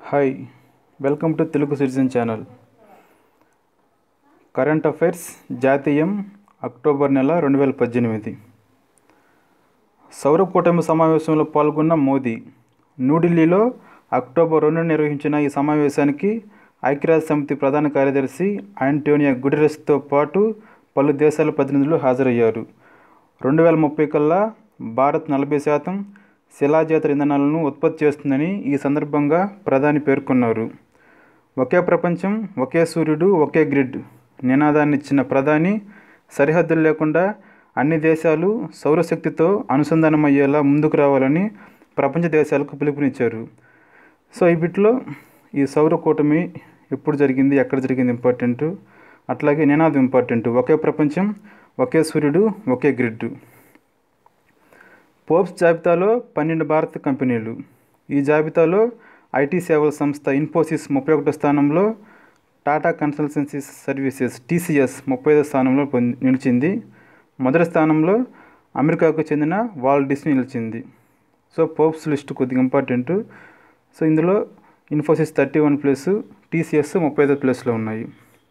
hi welcome to Telugu citizen channel current affairs జాతీయం October నెల రెండు వేల పద్దెనిమిది సౌర కూటమి సమావేశంలో పాల్గొన్న మోదీ న్యూఢిల్లీలో అక్టోబర్ రెండు నిర్వహించిన ఈ సమావేశానికి ఐక్యరాజ్య సమితి ప్రధాన కార్యదర్శి ఆంటోనియా గుటెరస్తో పాటు పలు దేశాల ప్రతినిధులు హాజరయ్యారు రెండు వేల ముప్పై కల్లా భారత్ నలభై శాతం శిలాజేతర ఇంధనాలను ఉత్పత్తి చేస్తుందని ఈ సందర్భంగా ప్రధాని పేర్కొన్నారు ఒకే ప్రపంచం ఒకే సూర్యుడు ఒకే గ్రిడ్ నినాదాన్ని ఇచ్చిన ప్రధాని సరిహద్దులు లేకుండా అన్ని దేశాలు సౌరశక్తితో అనుసంధానమయ్యేలా ముందుకు రావాలని ప్రపంచ దేశాలకు పిలుపునిచ్చారు సో ఈ బిట్లో ఈ సౌర కూటమి ఎప్పుడు జరిగింది ఎక్కడ జరిగింది ఇంపార్టెంట్ అట్లాగే నినాదం ఇంపార్టెంట్ ఒకే ప్రపంచం ఒకే సూర్యుడు ఒకే గ్రిడ్ పోప్స్ జాబితాలో పన్నెండు భారత కంపెనీలు ఈ జాబితాలో ఐటీ సేవల సంస్థ ఇన్ఫోసిస్ ముప్పై ఒకటో స్థానంలో టాటా కన్సల్టెన్సీ సర్వీసెస్ టీసీఎస్ ముప్పై ఐదో స్థానంలో పొంది నిలిచింది మొదటి స్థానంలో అమెరికాకు చెందిన వాల్ డిస్నీ నిలిచింది సో పోప్స్ లిస్ట్ కొద్దిగా ఇంపార్టెంట్ సో ఇందులో Infosys thirty one plus TCS ముప్పై ఐదో ప్లేస్లో ఉన్నాయి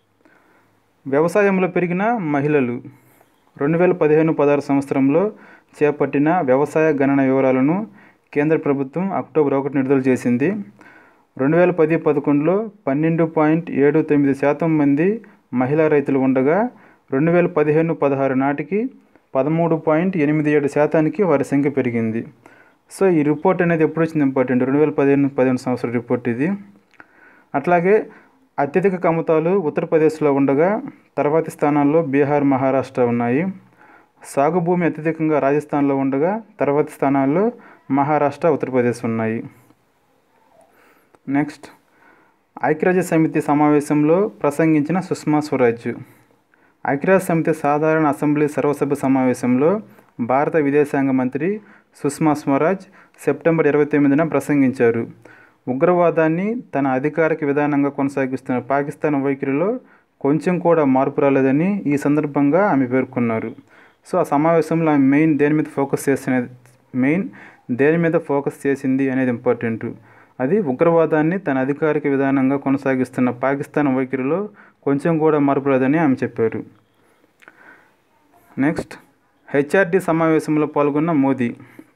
వ్యవసాయంలో పెరిగిన మహిళలు రెండు వేల పదిహేను పదహారు సంవత్సరంలో చేపట్టిన వ్యవసాయ గణన వివరాలను కేంద్ర ప్రభుత్వం అక్టోబర్ ఒకటి విడుదల చేసింది రెండు వేల పది పదకొండులో పన్నెండు పాయింట్ ఏడు తొమ్మిది శాతం మంది మహిళా రైతులు ఉండగా రెండు వేల పదిహేను పదహారు నాటికి పదమూడు పాయింట్ ఎనిమిది ఏడు శాతానికి వారి సంఖ్య పెరిగింది సో ఈ రిపోర్ట్ అనేది ఎప్పుడు వచ్చింది ఇంపార్టెంట్ రెండు వేల పదిహేను పదిహేను సంవత్సరం రిపోర్ట్ ఇది అట్లాగే అత్యధిక కమతాలు ఉత్తరప్రదేశ్లో ఉండగా తర్వాతి స్థానాల్లో బీహార్ మహారాష్ట్ర ఉన్నాయి సాగు భూమి అత్యధికంగా రాజస్థాన్లో ఉండగా తర్వాతి స్థానాల్లో మహారాష్ట్ర ఉత్తరప్రదేశ్ ఉన్నాయి నెక్స్ట్ ఐక్యరాజ్య సమితి సమావేశంలో ప్రసంగించిన సుష్మా స్వరాజ్ ఐక్యరాజ్య సమితి సాధారణ అసెంబ్లీ సర్వసభ్య సమావేశంలో భారత విదేశాంగ మంత్రి సుష్మా స్వరాజ్ సెప్టెంబర్ ఇరవై తొమ్మిదిన ప్రసంగించారు ఉగ్రవాదాన్ని తన అధికారిక విధానంగా కొనసాగిస్తున్న పాకిస్తాన్ వైఖరిలో కొంచెం కూడా మార్పు రాలేదని ఈ సందర్భంగా ఆమె పేర్కొన్నారు సో ఆ సమావేశంలో ఆమె మెయిన్ దేని మీద ఫోకస్ చేసిన మెయిన్ దేని మీద ఫోకస్ చేసింది అనేది ఇంపార్టెంట్ అది ఉగ్రవాదాన్ని తన అధికారిక విధానంగా కొనసాగిస్తున్న పాకిస్తాన్ వైఖరిలో కొంచెం కూడా మార్పు రాదని ఆమె చెప్పారు నెక్స్ట్ హెచ్ఆర్డి సమావేశంలో పాల్గొన్న Modi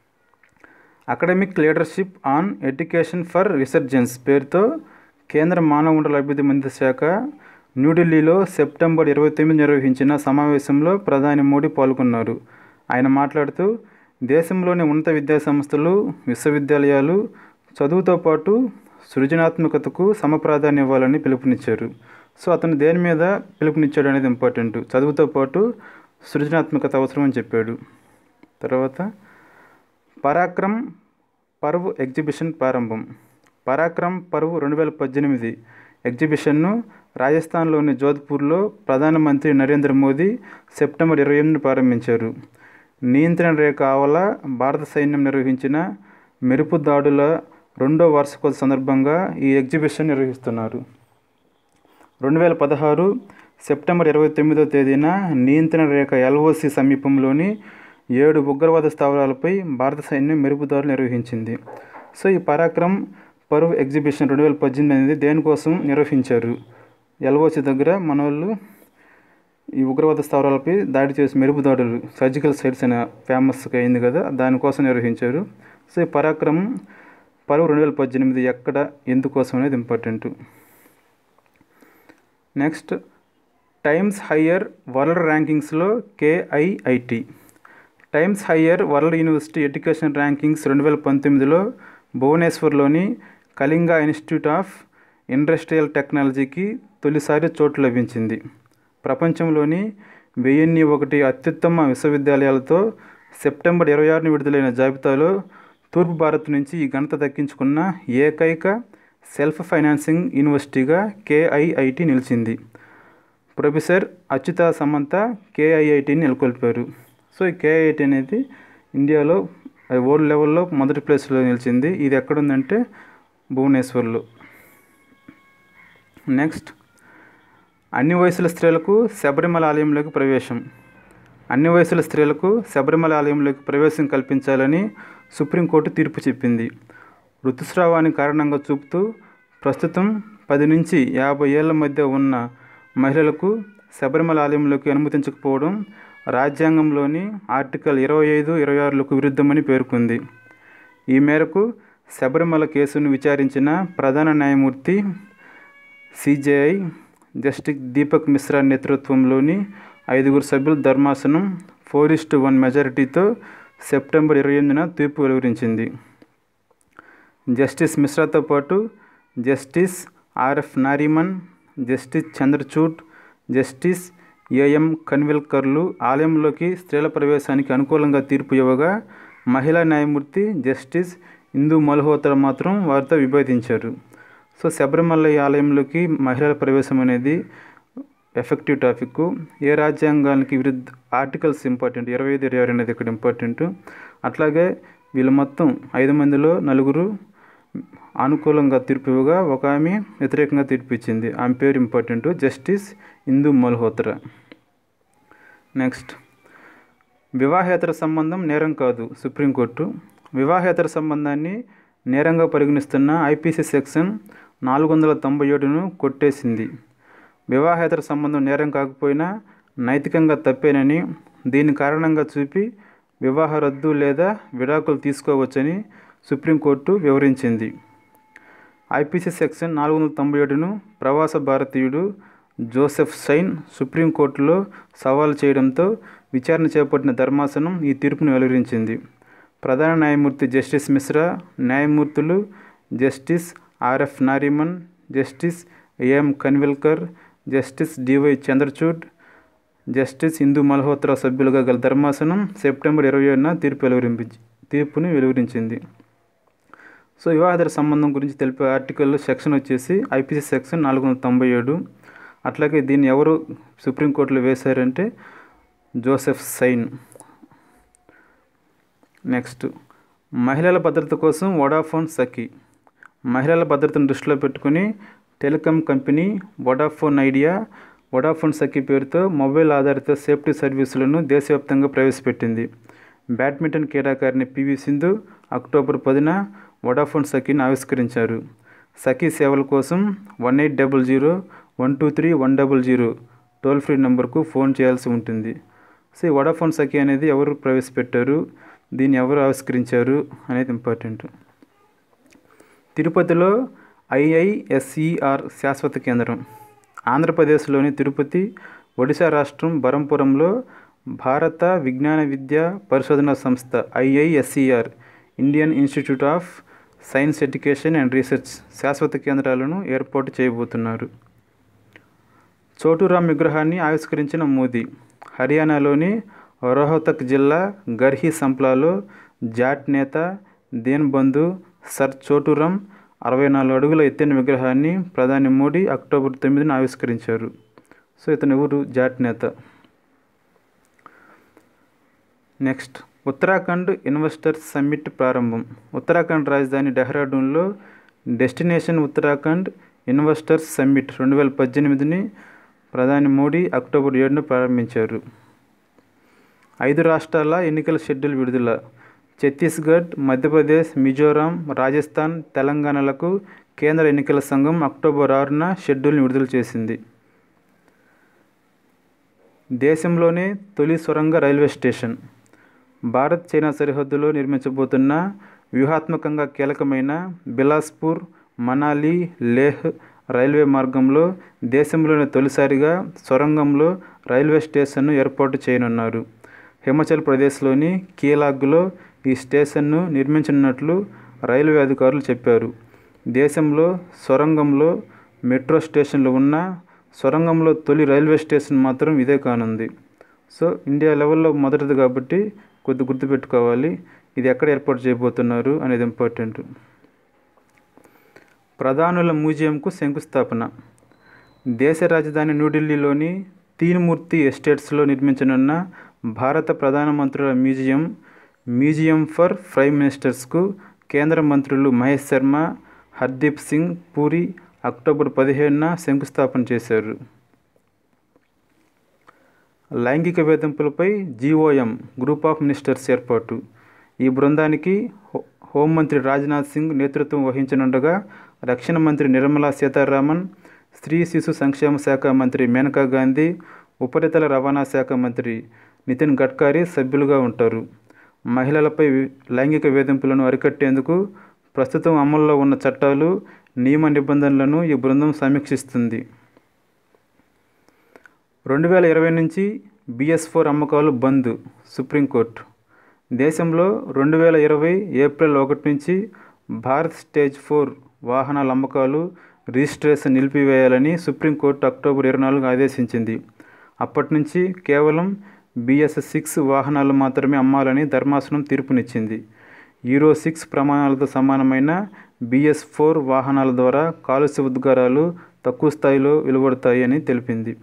academic leadership on education for resurgence పేరుతో కేంద్ర మానవ వనరుల అభివృద్ధి మంత్రిత్వ శాఖ న్యూఢిల్లీలో సెప్టెంబర్ ఇరవై తొమ్మిది నిర్వహించిన సమావేశంలో ప్రధాని మోడీ పాల్గొన్నారు ఆయన మాట్లాడుతూ దేశంలోని ఉన్నత విద్యా సంస్థలు విశ్వవిద్యాలయాలు చదువుతో పాటు సృజనాత్మకతకు సమప్రాధాన్యం ఇవ్వాలని పిలుపునిచ్చారు సో అతను దేని మీద పిలుపునిచ్చాడు అనేది ఇంపార్టెంట్ చదువుతో పాటు సృజనాత్మకత అవసరం అని చెప్పాడు తర్వాత పరాక్రమ్ పర్వ్ ఎగ్జిబిషన్ ప్రారంభం పరాక్రమ్ పర్వ్ రెండు వేల పద్దెనిమిది ఎగ్జిబిషన్ను రాజస్థాన్లోని జోధ్పూర్లో ప్రధానమంత్రి నరేంద్ర మోదీ సెప్టెంబర్ ఇరవై ఎనిమిది ప్రారంభించారు నియంత్రణ రేఖ ఆవల భారత సైన్యం నిర్వహించిన మెరుపు దాడుల రెండో వార్షికోత్సవ సందర్భంగా ఈ ఎగ్జిబిషన్ నిర్వహిస్తున్నారు రెండు వేల పదహారు సెప్టెంబర్ ఇరవై తొమ్మిదో తేదీన నియంత్రణ రేఖ ఎల్ఓసి సమీపంలోని ఏడు ఉగ్రవాద స్థావరాలపై భారత సైన్యం మెరుపుదారులు నిర్వహించింది సో ఈ పరాక్రమ్ పర్వ్ ఎగ్జిబిషన్ రెండు వేల పద్దెనిమిది అనేది దేనికోసం నిర్వహించారు ఎల్ఓసి దగ్గర మన వాళ్ళు ఈ ఉగ్రవాద స్థావరాలపై దాడి చేసి మెరుపు దాడులు సర్జికల్ సైట్స్ అనే ఫేమస్గా అయింది కదా దానికోసం నిర్వహించారు సో ఈ పరాక్రమ్ పర్వ్ రెండు వేల పద్దెనిమిది ఎక్కడ ఎందుకోసం అనేది important next Times Higher World ర్యాంకింగ్స్లో KIIT Times Higher World University Education Rankings రెండు వేల పంతొమ్మిదిలో భువనేశ్వర్లోని కళింగా ఇన్స్టిట్యూట్ ఆఫ్ ఇండస్ట్రియల్ టెక్నాలజీకి తొలిసారి చోటు లభించింది ప్రపంచంలోని వెయ్యిన్ని ఒకటి అత్యుత్తమ విశ్వవిద్యాలయాలతో సెప్టెంబర్ ఇరవై ఆరుని విడుదలైన జాబితాలో తూర్పు భారత్ నుంచి ఈ ఘనత దక్కించుకున్న ఏకైక సెల్ఫ్ ఫైనాన్సింగ్ యూనివర్సిటీగా కేఐఐటి నిలిచింది ప్రొఫెసర్ అచ్యుత సమంత కేఐఐటిని నెలకొల్పారు సో ఈ కేఐఐటి అనేది ఇండియాలో వరల్డ్ లెవెల్లో మొదటి ప్లేస్లో నిలిచింది ఇది ఎక్కడుందంటే భువనేశ్వర్లో నెక్స్ట్ అన్ని వయసుల స్త్రీలకు శబరిమల ఆలయంలోకి ప్రవేశం అన్ని వయసుల స్త్రీలకు శబరిమల ఆలయంలోకి ప్రవేశం కల్పించాలని సుప్రీంకోర్టు తీర్పు చెప్పింది ఋతుస్రావాన్ని కారణంగా చూపుతూ ప్రస్తుతం పది నుంచి యాభై ఏళ్ల మధ్య ఉన్న మహిళలకు శబరిమల ఆలయంలోకి అనుమతించకపోవడం రాజ్యాంగంలోని ఆర్టికల్ ఇరవై ఐదు ఇరవై ఆరులకు విరుద్ధమని పేర్కొంది ఈ మేరకు శబరిమల కేసును విచారించిన ప్రధాన న్యాయమూర్తి సిజేఐ జస్టిస్ దీపక్ మిశ్రా నేతృత్వంలోని ఐదుగురు సభ్యుల ధర్మాసనం ఫోర్ ఇస్టు వన్ మెజారిటీతో సెప్టెంబర్ ఇరవై ఎనిమిదిన తీర్పు వెలువరించింది జస్టిస్ మిశ్రాతో పాటు justice RF Nariman justice Chandrachud justice AM కన్విల్కర్లు ఆలయంలోకి స్త్రీల ప్రవేశానికి అనుకూలంగా తీర్పు ఇవ్వగా మహిళా న్యాయమూర్తి జస్టిస్ ఇందు మల్హోత్రా మాత్రం వారితో విభేదించారు సో శబరిమల ఆలయంలోకి మహిళల ప్రవేశం అనేది ఎఫెక్టివ్ టాపిక్ ఏ రాజ్యాంగానికి విరుద్ధ ఆర్టికల్స్ ఇంపార్టెంట్ ఇరవై ఐదు ఇరవై ఆరు అనేది ఇక్కడ ఇంపార్టెంట్ అట్లాగే వీళ్ళు మొత్తం ఐదు మందిలో నలుగురు అనుకూలంగా తీర్పు ఇవ్వగా ఒక ఆమె వ్యతిరేకంగా తీర్పు ఇచ్చింది ఆమె పేరు important justice Indu Malhotra next వివాహేతర సంబంధం నేరం కాదు సుప్రీంకోర్టు వివాహేతర సంబంధాన్ని నేరంగా పరిగణిస్తున్న ఐపీసీ సెక్షన్ నాలుగు వందల తొంభై ఏడును కొట్టేసింది వివాహేతర సంబంధం నేరం కాకపోయినా నైతికంగా తప్పేనని దీని కారణంగా చూపి వివాహ రద్దు లేదా విడాకులు తీసుకోవచ్చని సుప్రీంకోర్టు వివరించింది ఐపీసీ సెక్షన్ నాలుగు వందల తొంభై ఏడును ప్రవాస భారతీయుడు జోసెఫ్ సైన్ సుప్రీంకోర్టులో సవాలు చేయడంతో విచారణ చేపట్టిన ధర్మాసనం ఈ తీర్పును వెలువరించింది ప్రధాన న్యాయమూర్తి జస్టిస్ మిశ్రా న్యాయమూర్తులు justice RF Nariman justice AM Khanwilkar justice DY Chandrachud justice Indu Malhotra సభ్యులుగా గల ధర్మాసనం సెప్టెంబర్ ఇరవై ఏడున తీర్పు వెలువరింపించి తీర్పుని వెలువరించింది సో వివాహేతర సంబంధం గురించి తెలిపే ఆర్టికల్ సెక్షన్ వచ్చేసి ఐపీసీ సెక్షన్ నాలుగు వందల తొంభై ఏడు అట్లాగే దీన్ని ఎవరు సుప్రీంకోర్టులో వేశారంటే జోసెఫ్ సైన్ నెక్స్ట్ మహిళల భద్రత కోసం వడాఫోన్ సఖీ మహిళల భద్రతను దృష్టిలో పెట్టుకుని telecom company Vodafone Idea Vodafone Sakhi పేరుతో మొబైల్ ఆధారిత సేఫ్టీ సర్వీసులను దేశవ్యాప్తంగా ప్రవేశపెట్టింది బ్యాడ్మింటన్ క్రీడాకారిణి పివి సింధు అక్టోబర్ పదిన వడాఫోన్ సఖీని ఆవిష్కరించారు సఖీ సేవల కోసం one eight double zero one two three one double zero toll free నెంబర్కు ఫోన్ చేయాల్సి ఉంటుంది సో ఈ వడాఫోన్ సఖీ అనేది ఎవరు ప్రవేశపెట్టారు దీన్ని ఎవరు ఆవిష్కరించారు అనేది ఇంపార్టెంట్ తిరుపతిలో ఐఐఎస్ఈఆర్ శాశ్వత కేంద్రం ఆంధ్రప్రదేశ్లోని తిరుపతి ఒడిశా రాష్ట్రం బరంపురంలో భారత విజ్ఞాన విద్య పరిశోధన సంస్థ IISER Indian institute of science education and research శాశ్వత కేంద్రాలను ఏర్పాటు చేయబోతున్నారు చోటురామ్ విగ్రహాన్ని ఆవిష్కరించిన మోదీ హర్యానాలోని రోహతక్ జిల్లా గర్హి సంప్లాలో జాట్ నేత దేన్ బంధు సర్ చోటురామ్ అరవై నాలుగు అడుగుల ఎత్తైన విగ్రహాన్ని ప్రధాని మోడీ అక్టోబర్ తొమ్మిదిన ఆవిష్కరించారు సో ఇతను ఎవరు జాట్ నేత నెక్స్ట్ ఉత్తరాఖండ్ ఇన్వెస్టర్స్ సమ్మిట్ ప్రారంభం ఉత్తరాఖండ్ రాజధాని డెహ్రాడూన్లో డెస్టినేషన్ ఉత్తరాఖండ్ ఇన్వెస్టర్స్ సమ్మిట్ రెండు వేల పద్దెనిమిదిని ప్రధాని మోడీ అక్టోబర్ ఏడున ప్రారంభించారు ఐదు రాష్ట్రాల ఎన్నికల షెడ్యూల్ విడుదల ఛత్తీస్గఢ్ మధ్యప్రదేశ్ మిజోరాం రాజస్థాన్ తెలంగాణలకు కేంద్ర ఎన్నికల సంఘం అక్టోబర్ ఆరున షెడ్యూల్ని విడుదల చేసింది దేశంలోనే తొలి సొరంగ రైల్వే స్టేషన్ భారత్ చైనా సరిహద్దులో నిర్మించబోతున్న వ్యూహాత్మకంగా కీలకమైన బిలాస్పూర్ మనాలి లేహ్ రైల్వే మార్గంలో దేశంలోనే తొలిసారిగా సొరంగంలో రైల్వే స్టేషన్ను ఏర్పాటు చేయనున్నారు హిమాచల్ ప్రదేశ్లోని కీలాగ్లో ఈ స్టేషన్ను నిర్మించనున్నట్లు రైల్వే అధికారులు చెప్పారు దేశంలో సొరంగంలో మెట్రో స్టేషన్లు ఉన్న సొరంగంలో తొలి రైల్వే స్టేషన్ మాత్రం ఇదే కానుంది సో ఇండియా లెవెల్లో మొదటిది కాబట్టి కొద్ది గుర్తుపెట్టుకోవాలి ఇది ఎక్కడ ఏర్పాటు చేయబోతున్నారు అనేది ఇంపార్టెంట్ ప్రధానుల మ్యూజియంకు శంకుస్థాపన దేశ రాజధాని న్యూఢిల్లీలోని తీన్మూర్తి ఎస్టేట్స్లో నిర్మించనున్న భారత ప్రధానమంత్రుల మ్యూజియం మ్యూజియం ఫర్ ప్రైమ్ మినిస్టర్స్కు కేంద్ర మంత్రులు మహేష్ శర్మ హర్దీప్ సింగ్ పూరి అక్టోబర్ పదిహేడున శంకుస్థాపన చేశారు లైంగిక వేధింపులపై జీఓఎం గ్రూప్ ఆఫ్ మినిస్టర్స్ ఏర్పాటు ఈ బృందానికి హోంమంత్రి రాజ్నాథ్ సింగ్ నేతృత్వం వహించనుండగా రక్షణ మంత్రి నిర్మలా సీతారామన్ స్త్రీ శిశు సంక్షేమ శాఖ మంత్రి మేనకా గాంధీ ఉపరితల రవాణా శాఖ మంత్రి నితిన్ గడ్కరీ సభ్యులుగా ఉంటారు మహిళలపై లైంగిక వేధింపులను అరికట్టేందుకు ప్రస్తుతం అమల్లో ఉన్న చట్టాలు నియమ నిబంధనలను ఈ బృందం సమీక్షిస్తుంది రెండు వేల ఇరవై నుంచి బిఎస్ ఫోర్ అమ్మకాలు బంద్ సుప్రీంకోర్టు దేశంలో రెండు వేల ఇరవై ఏప్రిల్ ఒకటి నుంచి భారత్ స్టేజ్ ఫోర్ వాహనాల అమ్మకాలు రిజిస్ట్రేషన్ నిలిపివేయాలని సుప్రీంకోర్టు అక్టోబర్ ఇరవై నాలుగు ఆదేశించింది అప్పటి నుంచి కేవలం బిఎస్ సిక్స్ వాహనాలు మాత్రమే అమ్మాలని ధర్మాసనం తీర్పునిచ్చింది యూరో సిక్స్ ప్రమాణాలతో సమానమైన బిఎస్ ఫోర్ వాహనాల ద్వారా కాలుష్య ఉద్గారాలు తక్కువ స్థాయిలో వెలువడతాయి అని తెలిపింది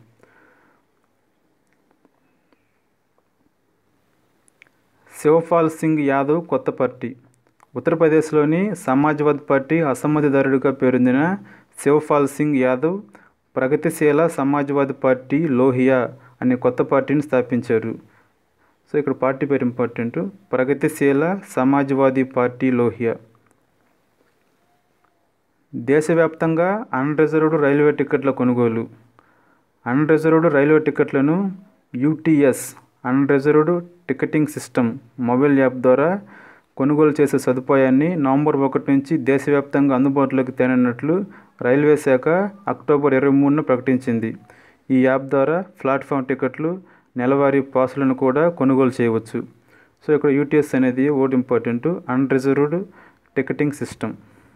శివపాల్ సింగ్ యాదవ్ కొత్త పార్టీ ఉత్తరప్రదేశ్లోని సమాజ్వాద్ పార్టీ అసమ్మతిదారుడిగా పేరొందిన శివపాల్ సింగ్ యాదవ్ ప్రగతిశీల సమాజ్వాదీ పార్టీ లోహియా అనే కొత్త పార్టీని స్థాపించారు సో ఇక్కడ పార్టీ పేరు ఇంపార్టెంట్ ప్రగతిశీల సమాజ్వాదీ పార్టీ లోహియా దేశవ్యాప్తంగా అన్రిజర్వ్డ్ రైల్వే టికెట్ల కొనుగోలు అన్రిజర్వ్డ్ రైల్వే టికెట్లను UTS unreserved ticketing system mobile app ద్వారా కొనుగోలు చేసే సదుపాయాన్ని నవంబర్ ఒకటి నుంచి దేశవ్యాప్తంగా అందుబాటులోకి తేనున్నట్లు రైల్వే శాఖ అక్టోబర్ ఇరవై మూడున ప్రకటించింది ఈ యాప్ ద్వారా ప్లాట్ఫామ్ టికెట్లు నెలవారీ పాసులను కూడా కొనుగోలు చేయవచ్చు సో ఇక్కడ యూటీఎస్ అనేది ఓట్ important unreserved ticketing system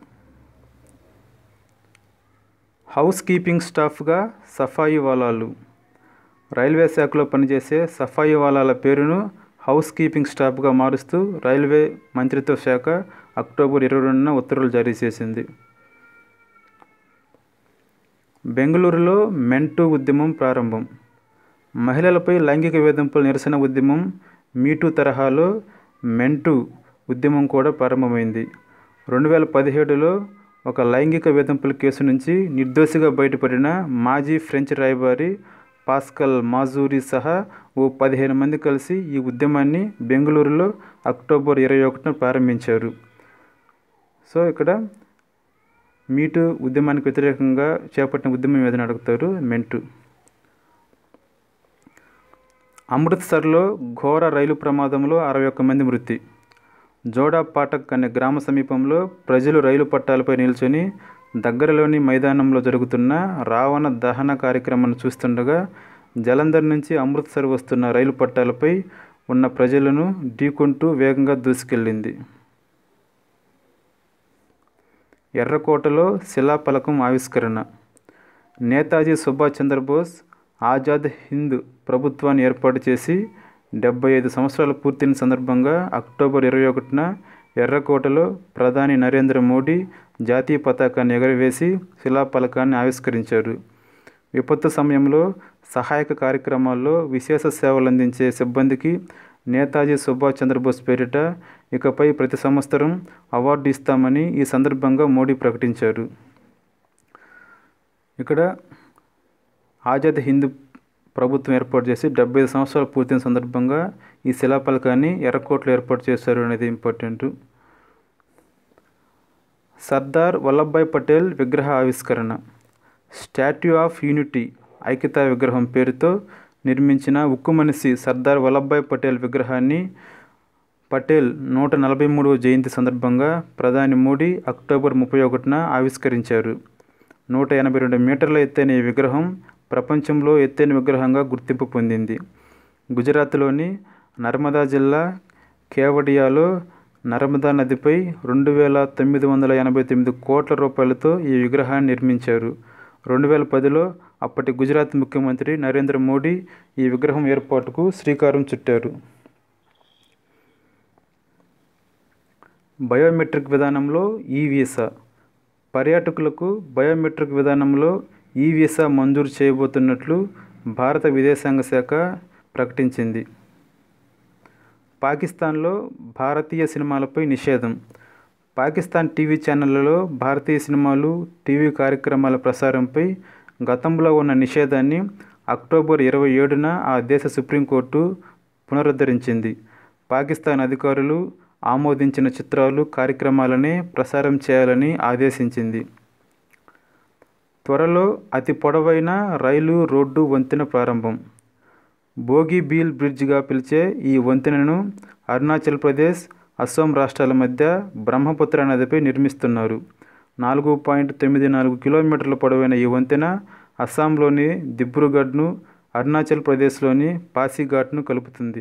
house keeping స్టాఫ్గా సఫాయి వాలాలు రైల్వే శాఖలో పనిచేసే సఫాయి వాలాల పేరును హౌస్ కీపింగ్ స్టాఫ్గా మారుస్తూ రైల్వే మంత్రిత్వ శాఖ అక్టోబర్ ఇరవై రెండున ఉత్తర్వులు జారీ చేసింది బెంగళూరులో మెంటూ ఉద్యమం ప్రారంభం మహిళలపై లైంగిక వేధింపుల నిరసన ఉద్యమం మీటూ తరహాలో మెంటూ ఉద్యమం కూడా ప్రారంభమైంది రెండు వేల పదిహేడులో ఒక లైంగిక వేధింపుల కేసు నుంచి నిర్దోషిగా బయటపడిన మాజీ ఫ్రెంచ్ రాయబారి పాస్కల్ మాజూరి సహా ఓ పదిహేను మంది కలిసి ఈ ఉద్యమాన్ని బెంగళూరులో అక్టోబర్ ఇరవై ఒకటిన ప్రారంభించారు సో ఇక్కడ మీటు ఉద్యమానికి వ్యతిరేకంగా చేపట్టిన ఉద్యమం ఏదని అడుగుతారు మెంటు అమృత్సర్లో ఘోర రైలు ప్రమాదంలో అరవై ఒక్క మంది మృతి జోడా పాటక్ అనే గ్రామ సమీపంలో ప్రజలు రైలు పట్టాలపై నిల్చొని దగ్గరలోని మైదానంలో జరుగుతున్న రావణ దహన కార్యక్రమాన్ని చూస్తుండగా జలంధర్ నుంచి అమృత్సర్ వస్తున్న రైలు పట్టాలపై ఉన్న ప్రజలను ఢీకొంటూ వేగంగా దూసుకెళ్ళింది ఎర్రకోటలో శిలాఫలకం ఆవిష్కరణ నేతాజీ సుభాష్ చంద్రబోస్ ఆజాద్ హింద్ ప్రభుత్వాన్ని ఏర్పాటు చేసి డెబ్బై ఐదు సంవత్సరాలు పూర్తయిన సందర్భంగా అక్టోబర్ ఇరవై ఒకటిన ఎర్రకోటలో ప్రధాని నరేంద్ర మోడీ జాతీయ పతాకాన్ని ఎగరవేసి శిలాఫలకాన్ని ఆవిష్కరించారు విపత్తు సమయంలో సహాయక కార్యక్రమాల్లో విశేష సేవలు అందించే సిబ్బందికి నేతాజీ సుభాష్ చంద్రబోస్ పేరిట ఇకపై ప్రతి సంవత్సరం అవార్డు ఇస్తామని ఈ సందర్భంగా మోడీ ప్రకటించారు ఇక్కడ ఆజాద్ హింద్ ప్రభుత్వం ఏర్పాటు చేసి డెబ్బై ఐదు సంవత్సరాలు పూర్తయిన సందర్భంగా ఈ శిలాఫలకాన్ని ఎర్రకోటలో ఏర్పాటు చేశారు అనేది ఇంపార్టెంట్ సర్దార్ వల్లభాయ్ పటేల్ విగ్రహ ఆవిష్కరణ స్టాట్యూ ఆఫ్ యూనిటీ ఐక్యతా విగ్రహం పేరుతో నిర్మించిన ఉక్కు మనిషి సర్దార్ వల్లభాయ్ పటేల్ విగ్రహాన్ని పటేల్ నూట నలభై మూడవ జయంతి సందర్భంగా ప్రధాని మోడీ అక్టోబర్ ముప్పై ఒకటిన ఆవిష్కరించారు నూట ఎనభై రెండు మీటర్ల ఎత్తైన ఈ విగ్రహం ప్రపంచంలో ఎత్తైన విగ్రహంగా గుర్తింపు పొందింది గుజరాత్లోని నర్మదా జిల్లా కేవడియాలో నర్మదా నదిపై రెండు వేల తొమ్మిది వందల ఎనభై తొమ్మిది కోట్ల రూపాయలతో ఈ విగ్రహాన్ని నిర్మించారు రెండు వేల పదిలో అప్పటి గుజరాత్ ముఖ్యమంత్రి నరేంద్ర మోడీ ఈ విగ్రహం ఏర్పాటుకు శ్రీకారం చుట్టారు బయోమెట్రిక్ విధానంలో ఈ వీసా పర్యాటకులకు బయోమెట్రిక్ విధానంలో ఈ వీసా మంజూరు చేయబోతున్నట్లు భారత విదేశాంగ శాఖ ప్రకటించింది పాకిస్తాన్లో భారతీయ సినిమాలపై నిషేధం పాకిస్తాన్ టీవీ ఛానళ్లలో భారతీయ సినిమాలు టీవీ కార్యక్రమాల ప్రసారంపై గతంలో ఉన్న నిషేధాన్ని అక్టోబర్ ఇరవై ఏడున ఆ దేశ సుప్రీంకోర్టు పునరుద్ధరించింది పాకిస్తాన్ అధికారులు ఆమోదించిన చిత్రాలు కార్యక్రమాలనే ప్రసారం చేయాలని ఆదేశించింది త్వరలో అతి పొడవైన రైలు రోడ్డు వంతెన ప్రారంభం బోగీబీల్ బ్రిడ్జ్గా పిలిచే ఈ వంతెనను అరుణాచల్ ప్రదేశ్ అస్సాం రాష్ట్రాల మధ్య బ్రహ్మపుత్ర నదిపై నిర్మిస్తున్నారు నాలుగు పాయింట్ తొమ్మిది నాలుగు కిలోమీటర్ల పొడవైన ఈ వంతెన అస్సాంలోని దిబ్రూగఢ్ను అరుణాచల్ ప్రదేశ్లోని పాసిఘాట్ను కలుపుతుంది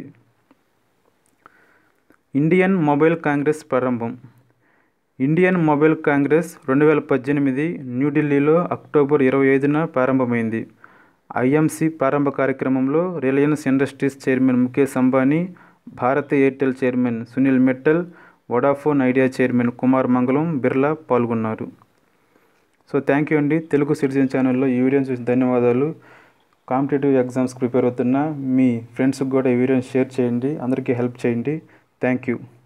ఇండియన్ మొబైల్ కాంగ్రెస్ ప్రారంభం ఇండియన్ మొబైల్ కాంగ్రెస్ రెండు వేల పద్దెనిమిది న్యూఢిల్లీలో అక్టోబర్ ఇరవై ఐదున ప్రారంభమైంది ఐఎంసి ప్రారంభ కార్యక్రమంలో Reliance Industries chairman Mukesh Ambani Bharti Airtel chairman Sunil Mittal Vodafone Idea chairman Kumar Mangalam Birla పాల్గొన్నారు సో థ్యాంక్ యూ అండి తెలుగు సిటిజన్ ఛానల్లో ఈ వీడియోని చూసి ధన్యవాదాలు కాంపిటేటివ్ ఎగ్జామ్స్కి ప్రిపేర్ అవుతున్న మీ ఫ్రెండ్స్కి కూడా ఈ వీడియోని షేర్ చేయండి అందరికీ హెల్ప్ చేయండి థ్యాంక్ యూ